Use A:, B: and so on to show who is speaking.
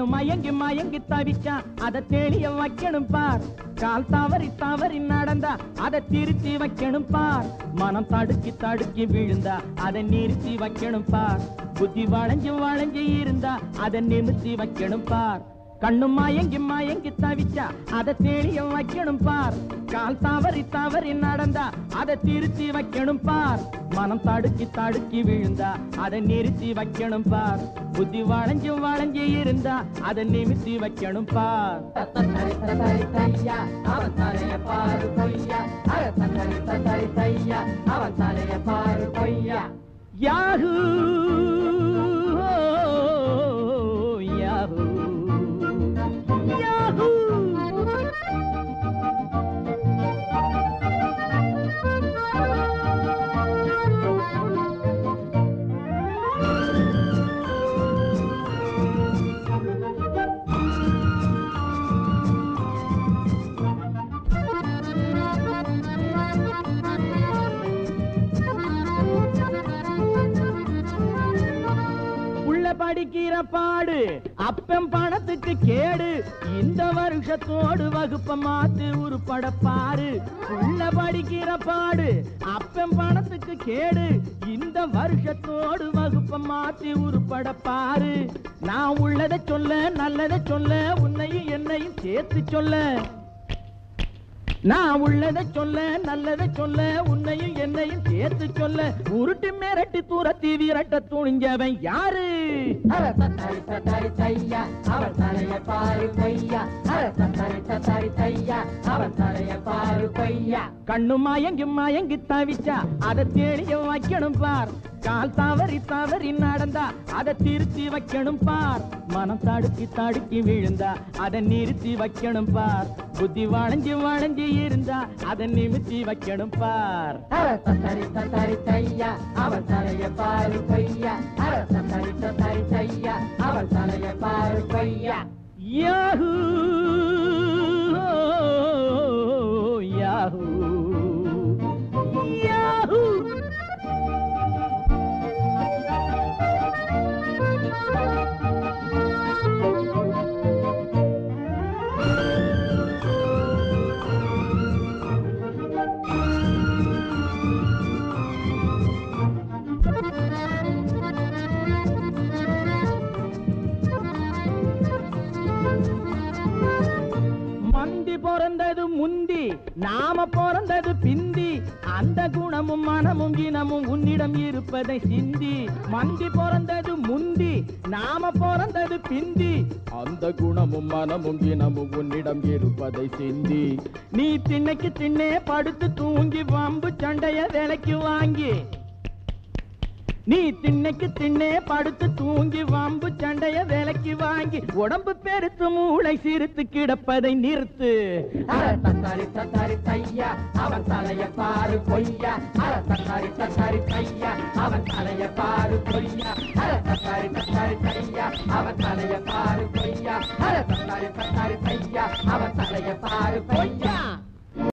A: மயங்கி மயங்கி தவிச்சான் அதை தெளிய வைக்கணும் பார் கால் தவறி தவறி நடந்தா அதை திருத்தி வைக்கணும் பார் மனம் தடுக்கி தடுக்கி விழுந்தா அதை நிறுத்தி வைக்கணும் பார் புத்தி வளைஞ்சு வளைஞ்சு இருந்தா அதை நிமித்தி வைக்கணும் பார் கண்ணு மயங்கி மயங்கி தவிச்சா அதை தெளிய வைக்கணும் பார் கால் தவறி தவறி நடந்தா அதை திருத்தி வைக்கணும் பார் மனம் தடுக்கி தடுக்கி விழுந்தா அதை நிறுத்தி வைக்கணும் பார் புத்தி வளைஞ்சு வளைஞ்சு இருந்தா அதை நிமித்தி வைக்கணும் பார்
B: தத்தரி தத்தரி தையா அவன் தலைய பாரு கொய்யா அர தத்தரி தத்தரி தையா அவன் தலைய பாரு கொய்யா
A: யாஹூ யாஹூ யாஹூ உள்ள படிக்கிற பாடு அப்பம் பணத்துக்கு கேடு இந்த வருஷத்தோடு வகுப்ப மாத்து உருப்பட பாரு உள்ள படிக்கிற பாடு அப்பம் பணத்துக்கு கேடு இந்த வருஷத்தோடு வகுப்ப மாத்தி உருப்பட பாரு நான் உள்ளதை சொல்ல நல்லதை சொல்ல உன்னையும் என்னையும் சேர்த்து சொல்ல நான் உள்ளதை சொல்ல நல்லதை சொல்ல உன்னையும் என்னையும் சேர்த்து சொல்ல உருட்டு மிரட்டி தூரத்தி விரட்ட துணிஞ்சவன் யாரு
B: அர தத்தரி தத்தரி தையா அவன் தலைய பாரு கொய்யா அர தத்தரி தத்தரி தையா அவன் தலைய பாரு கொய்யா
A: கண்ணு மயங்கி மயங்கி தவிச்சா அதை தெளிய வைக்கணும் பார் கால் தவறி தவறி நடந்தா அதை திருத்தி வைக்கணும் பார் மனம் தடுக்கி தடுக்கி விழுந்தா அதை நிறுத்தி வைக்கணும் பார் புத்தி வளைஞ்சு வளைஞ்சு இருந்தா அதை நிமித்தி வைக்கணும் பார்
B: அர தத்தரி தத்தரி தையா அவன் தலைய பாரு கொய்யா அர தத்தரி தத்தரி தையா அவன் தலைய பாரு கொய்யா
A: யாஹூ யாஹூ யாஹூ மந்தி பிறந்தது முந்தி நாம பிறந்தது பிந்தி அந்த குணமும் மனமும் இனமும் உன்னிடம் இருப்பதை சிந்தி மந்தி பிறந்தது முந்தி நாம பிறந்தது பிந்தி அந்த குணமும் மனமும் இனமும் உன்னிடம் இருப்பதை சிந்தி நீ திண்ணைக்கு திண்ணே படுத்து தூங்கி வம்பு சண்டைய விலைக்கு வாங்கி நீ திண்ணைக்கு திண்ணே படுத்து தூங்கி வம்பு சண்டைய விலைக்கு வாங்கி உடம்பு பெருத்து மூளை சிரித்து கிடப்பதை நிறுத்து
B: அர தத்தாரி தத்தாரி தையா அவன் தலைய பாரு கொய்யா அர தத்தாரி தத்தாரி தையா அவன் தலைய பாரு கொய்யா